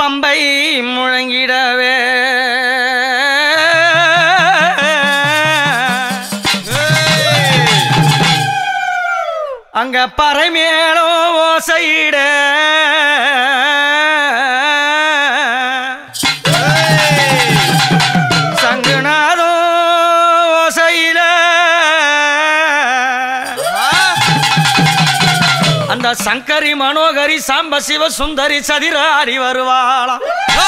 பம்பை முழங்கிடவே அங்க பறை மேலும் ஓசையிட சங்குநாதம் ஓசையில அந்த சங்கரி மனோகரி சாம்ப சிவ சுந்தரி சதிராடி வருவாளாம்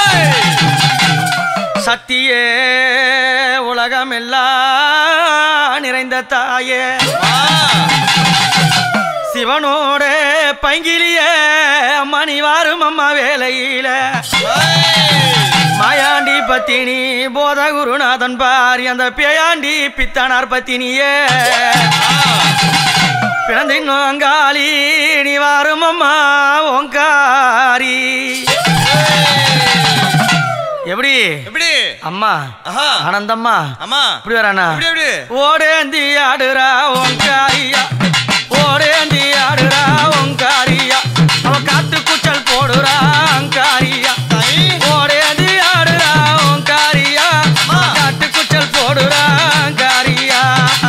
சத்தியே உலகமெல்லாம் நிறைந்த தாயே சிவனோட பங்கிலிய அம்மா நீ வாரும் அம்மா வேலையில மாயாண்டி பத்தினி போத குருநாதன் பாரி அந்த பேயாண்டி பித்தனார் பத்தினியே பிறந்தின் அங்காளி நீ வாரும் அம்மா ஓங்காரி எப்படி எப்படி அம்மா ஆஹா. ஆனந்தம்மா ஆமா இப்படி வரானா எப்படி எப்படி ஓடேந்தி ஆடுறா ஓங்காரியா ஓடேந்தி ஆடுறா ஓங்காரியா அவ காத்து குச்சல் போடுறா அங்காரியா தாய் ஓடேந்தி ஆடுறா ஓங்காரியா அவ காத்து குச்சல் போடுறா அங்காரியா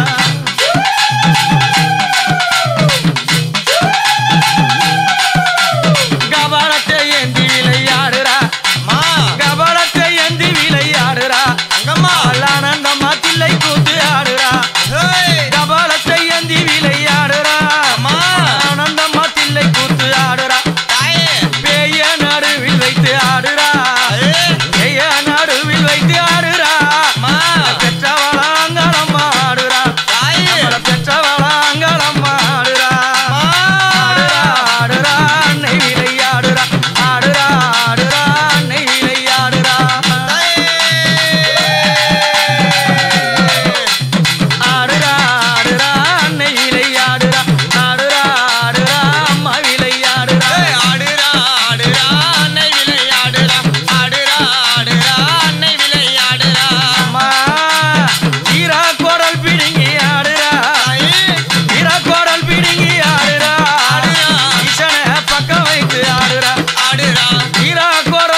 கபாலத்தை ஏந்தி விளையாடுறா அம்மா கபாலத்தை ஏந்தி விளையாடுறா அங்கம்மா ஆனந்தம்மா தில்லை கூத்து ஆடுறா ஹேய் கபாலத்தை ஏந்தி விளையாடுறா அம்மா ஆனந்தம்மா தில்லை கூத்து ஆடுறா தாயே பேய நடுவில் வைத்து ஆடுறா தாயே பேய நடுவில் வைத்து ஆடுறா அம்மா பெற்றவளாங்கலம்மா ஆடுறா தாயே நம்மள பெற்றவளாங்கலம்மா ஆடுறா ஆடுறா ஆடுறா அன்னை விளையாடுறா ஆடுறா ஆடுறா அன்னை விளையாடுறா ஆடுறா ஆடுறா அன்னை விளையாடுறா ஆடுறா ஆடுறா அம்மா விளையாடுறா ஆடுறா ஆடுறா அன்னை விளையாடுறா ஆடுறா ஆடுறா அன்னை விளையாடுறா அம்மா ஈரா குரல் பிடுங்கி ஆடுறா ஈரா குரல் பிடுங்கி ஆடுறா ஆடுறா. ஈசனை பக்கம் வைத்து ஆடுறா ஆடுறா ஈரா குரல்